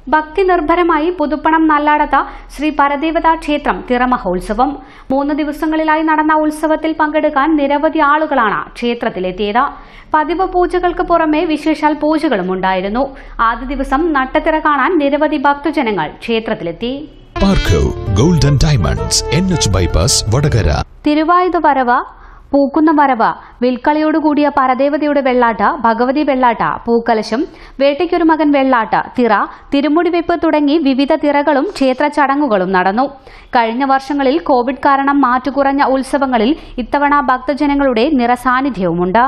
ഭക്തി നിർഭരമായി പുതുപ്പണം നല്ലാടത്ത ശ്രീ പരദേവതാ ക്ഷേത്രം തിറമഹോത്സവം മൂന്ന് ദിവസങ്ങളിലായി നടന്ന ഉത്സവത്തിൽ പങ്കെടുക്കാൻ നിരവധി ആളുകളാണ് ക്ഷേത്രത്തിലെത്തിയത് പതിവ് പൂജകൾക്ക് പുറമെ വിശേഷാൽ പൂജകളും ഉണ്ടായിരുന്നു ആദ്യ ദിവസം നട്ടത്തിറ കാണാൻ നിരവധി ഭക്തജനങ്ങൾ ക്ഷേത്രത്തിലെത്തി പാർക്കോ golden diamonds N H bypass Vadakara തിരുവായുധ വരവ് പൂക്കുന്ന വരവ് വിൽക്കളിയോടുകൂടിയ പരദേവതയുടെ വെള്ളാട്ട് ഭഗവതി വെള്ളാട്ട പൂക്കലശം വേട്ടയ്ക്കൊരു മകൻ വെള്ളാട്ട് തിറ തിരുമുടിവെപ്പ് തുടങ്ങി വിവിധ തിറകളും ക്ഷേത്ര ചടങ്ങുകളും നടന്നു കഴിഞ്ഞ വർഷങ്ങളിൽ കോവിഡ് കാരണം മാറ്റുകുറഞ്ഞ ഉത്സവങ്ങളിൽ ഇത്തവണ ഭക്തജനങ്ങളുടെ നിറസാന്നിധ്യവുമുണ്ട്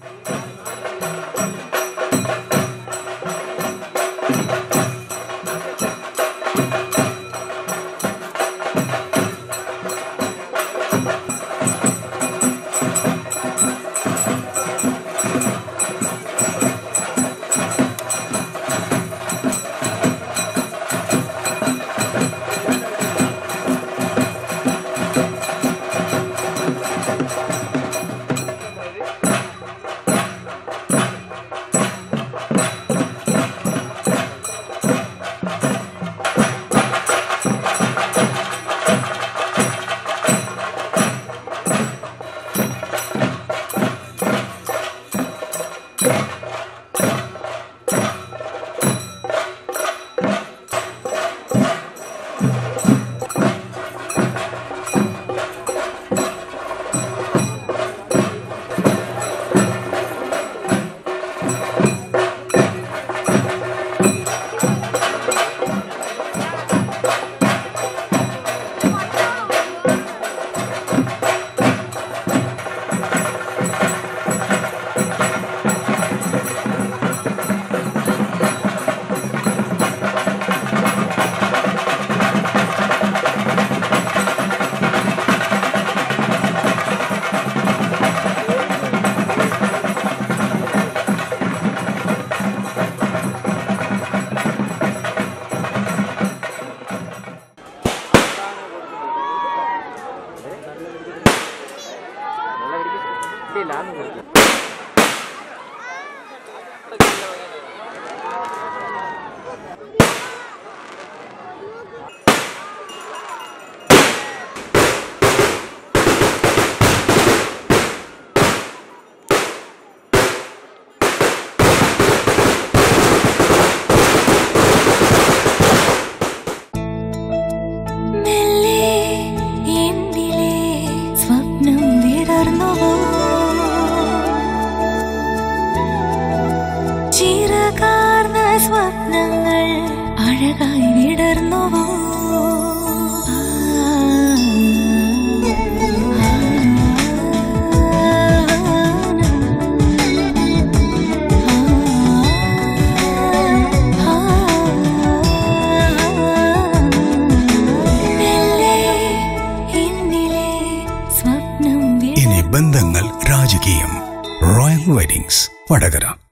മെല്ലെ എന്നിലെ സ്വപ്നം വിടർന്നുവോ ചിറകാർന്ന സ്വപ്നങ്ങൾ അഴകായി വിടർന്നുവോ മെല്ലെ എന്നിലെ സ്വപ്നം ഇനി ബന്ധങ്ങൾ രാജകീയം റോയൽ വെഡിങ്സ് വടകര